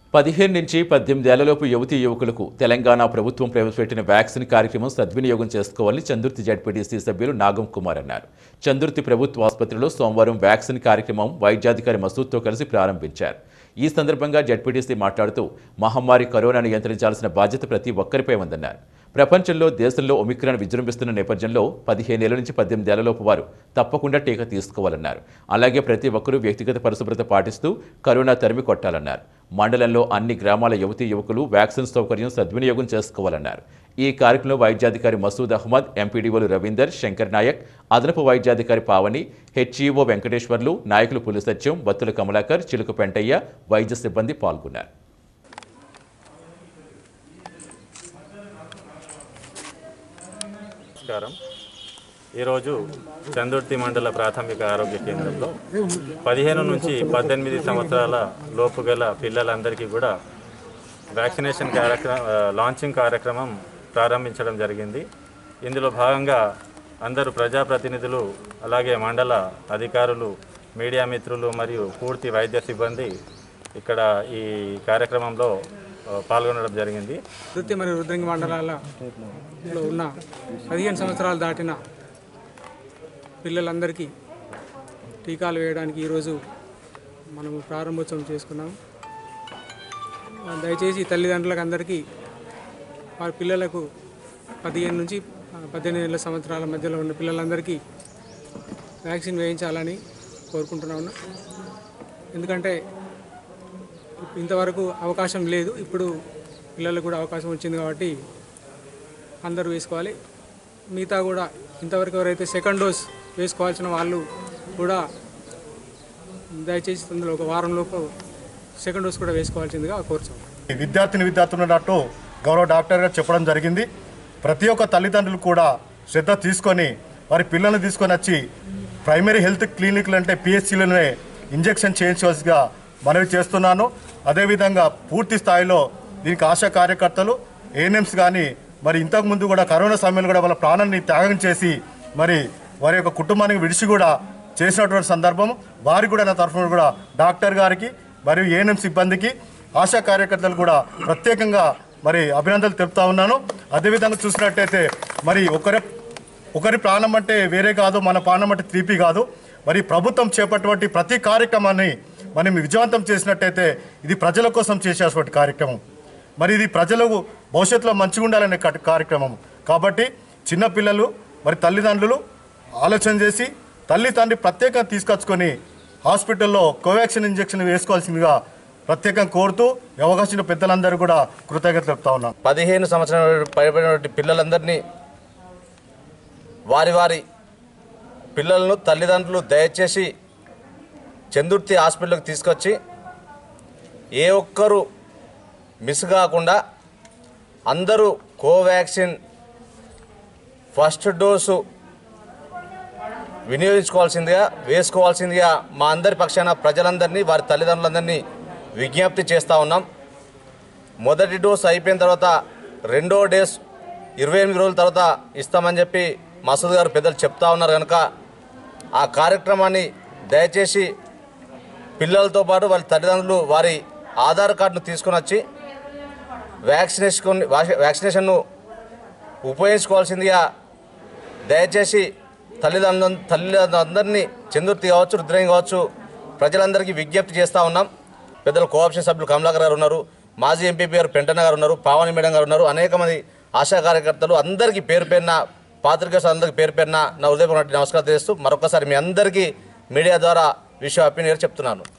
పదిహేను నుంచి పద్దెనిమిది ఏళ్లలోపు యువతీ యువకులకు తెలంగాణ ప్రభుత్వం ప్రవేశపెట్టిన వ్యాక్సిన్ కార్యక్రమం సద్వినియోగం చేసుకోవాలని చందుర్తి జడ్పీటీసీ సభ్యులు నాగం కుమార్ అన్నారు చందుర్తి ప్రభుత్వ ఆసుపత్రిలో సోమవారం వ్యాక్సిన్ కార్యక్రమం వైద్యాధికారి మసూద్తో కలిసి ప్రారంభించారు ఈ సందర్భంగా జడ్పీటీసీ మాట్లాడుతూ మహమ్మారి కరోనా నియంత్రించాల్సిన బాధ్యత ప్రతి ఒక్కరిపై ఉందన్నారు ప్రపంచంలో దేశంలో ఒమిక్రాన్ విజృంభిస్తున్న నేపథ్యంలో పదిహేనేళ్ల నుంచి పద్దెనిమిది ఏళ్లలోపు వారు తప్పకుండా టీకా తీసుకోవాలన్నారు అలాగే ప్రతి ఒక్కరూ వ్యక్తిగత పరిశుభ్రత పాటిస్తూ కరోనా తరిమి కొట్టాలన్నారు మండలంలో అన్ని గ్రామాల యువతీ యువకులు వ్యాక్సిన్ సౌకర్యం సద్వినియోగం చేసుకోవాలన్నారు ఈ కార్యక్రమంలో వైద్యాధికారి మసూద్ అహ్మద్ ఎంపీడీఓలు రవీందర్ శంకర్ నాయక్ అదనపు వైద్యాధికారి పావని హెచ్ఈఓ వెంకటేశ్వర్లు నాయకులు పులి సత్యం బత్తుల కమలాకర్ చిలుక పెంటయ్య వైద్య సిబ్బంది పాల్గొన్నారు నమస్కారం ఈరోజు చందుర్తి మండల ప్రాథమిక ఆరోగ్య కేంద్రంలో పదిహేను నుంచి పద్దెనిమిది సంవత్సరాల లోపు గల పిల్లలందరికీ కూడా వ్యాక్సినేషన్ కార్యక్రమం లాంచింగ్ కార్యక్రమం ప్రారంభించడం జరిగింది ఇందులో భాగంగా అందరూ ప్రజాప్రతినిధులు అలాగే మండల అధికారులు మీడియా మిత్రులు మరియు పూర్తి వైద్య సిబ్బంది ఇక్కడ ఈ కార్యక్రమంలో ఆ, పాల్గొనడం జరిగింది వృత్తి మరియు రుద్రంగి మండలాలలో ఉన్న పదిహేను సంవత్సరాలు దాటిన పిల్లలందరికీ టీకాలు వేయడానికి ఈరోజు మనము ప్రారంభోత్సవం చేసుకున్నాం ఆ, దయచేసి తల్లిదండ్రులకు అందరికీ వారి పిల్లలకు పదిహేను నుంచి ఆ, పద్దెనిమిది ఏళ్ళ సంవత్సరాల మధ్యలో ఉన్న పిల్లలందరికీ వ్యాక్సిన్ వేయించాలని కోరుకుంటున్నాను ఎందుకంటే ఇంతవరకు అవకాశం లేదు ఇప్పుడు పిల్లలకు కూడా అవకాశం వచ్చింది కాబట్టి అందరూ వేసుకోవాలి మిగతా కూడా ఇంతవరకు ఎవరైతే సెకండ్ డోస్ వేసుకోవాల్సిన వాళ్ళు కూడా దయచేసి అందులో ఒక వారంలోపు సెకండ్ డోస్ కూడా వేసుకోవాల్సిందిగా కోరుచాం విద్యార్థిని విద్యార్థులు ఉన్నట్టు గౌరవ డాక్టర్ గారు చెప్పడం జరిగింది ప్రతి ఒక్క తల్లిదండ్రులు కూడా శ్రద్ధ తీసుకొని వారి పిల్లల్ని తీసుకొని వచ్చి ప్రైమరీ హెల్త్ క్లినిక్లు అంటే పిహెచ్సిలోనే ఇంజెక్షన్ చేయించవలసిగా మనవి చేస్తున్నాను అదేవిధంగా పూర్తి స్థాయిలో దీనికి ఆశా కార్యకర్తలు ఏఎన్ఎంస్ కానీ మరి ఇంతకుముందు కూడా కరోనా సమయంలో కూడా వాళ్ళ ప్రాణాన్ని త్యాగం చేసి మరి వారి యొక్క కుటుంబానికి విడిచి కూడా చేసినటువంటి సందర్భం వారికి కూడా నా తరఫున కూడా డాక్టర్ గారికి మరియు ఏఎన్ఎం సిబ్బందికి ఆశా కార్యకర్తలు కూడా ప్రత్యేకంగా మరి అభినందనలు తెలుపుతా ఉన్నాను అదేవిధంగా చూసినట్టయితే మరి ఒకరి ఒకరి ప్రాణం అంటే వేరే కాదు మన ప్రాణం అంటే తీపి కాదు మరి ప్రభుత్వం చేపట్టినటువంటి ప్రతి కార్యక్రమాన్ని మనం విజయవంతం చేసినట్టయితే ఇది ప్రజల కోసం చేసేటువంటి కార్యక్రమం మరి ఇది ప్రజలకు భవిష్యత్తులో మంచిగా ఉండాలనే కట్- కార్యక్రమం కాబట్టి చిన్నపిల్లలు మరి తల్లిదండ్రులు ఆలోచన చేసి తల్లి తండ్రి ప్రత్యేకంగా తీసుకొచ్చుకొని హాస్పిటల్లో కోవాక్సిన్ ఇంజెక్షన్ వేసుకోవాల్సిందిగా ప్రత్యేకంగా కోరుతూ ఈ అవకాశం ఇచ్చిన పెద్దలందరూ కూడా కృతజ్ఞతలు చెప్తా ఉన్నాను పదిహేను సంవత్సరాల పైబడినటువంటి పిల్లలందరినీ వారి వారి పిల్లలను తల్లిదండ్రులు దయచేసి చందుర్తి హాస్పిటల్కి తీసుకొచ్చి ఏ ఒక్కరు మిస్ కాకుండా అందరూ కోవాక్సిన్ ఫస్ట్ డోసు వినియోగించుకోవాల్సిందిగా వేసుకోవాల్సిందిగా మా అందరి పక్షాన ప్రజలందరినీ వారి తల్లిదండ్రులందరినీ విజ్ఞప్తి చేస్తూ ఉన్నాం మొదటి డోస్ అయిపోయిన తర్వాత రెండో డోస్ ఇరవై ఎనిమిది రోజుల తర్వాత ఇస్తామని చెప్పి మసూద్ గారు పెద్దలు చెప్తా ఉన్నారు కనుక ఆ కార్యక్రమాన్ని దయచేసి పిల్లలతో పాటు వాళ్ళ తల్లిదండ్రులు వారి ఆధార్ కార్డును తీసుకొని వచ్చి వ్యాక్సినేషన్ వ్యాక్సినేషన్ను ఉపయోగించుకోవాల్సిందిగా దయచేసి తల్లిదండ్రుల తల్లిదండ్రులందరినీ చందుర్తి కావచ్చు రుద్రంగి కావచ్చు ప్రజలందరికీ విజ్ఞప్తి చేస్తూ ఉన్నాం పెద్దలు కోఆప్షన్ సభ్యులు కమలాకర్ గారు ఉన్నారు మాజీ ఎంపీపీ గారు పెంటన్న గారు ఉన్నారు పావని మేడం గారు ఉన్నారు అనేక మంది ఆశా కార్యకర్తలు అందరికీ పేరు పేరున పాత్రికేయులు అందరికీ పేరు పేరున నా హృదయపూర్వక నమస్కారం చేస్తూ మరొకసారి మీ అందరికీ మీడియా ద్వారా విషయం హ్యాపీ న్యూ ఇయర్ చెప్తున్నాను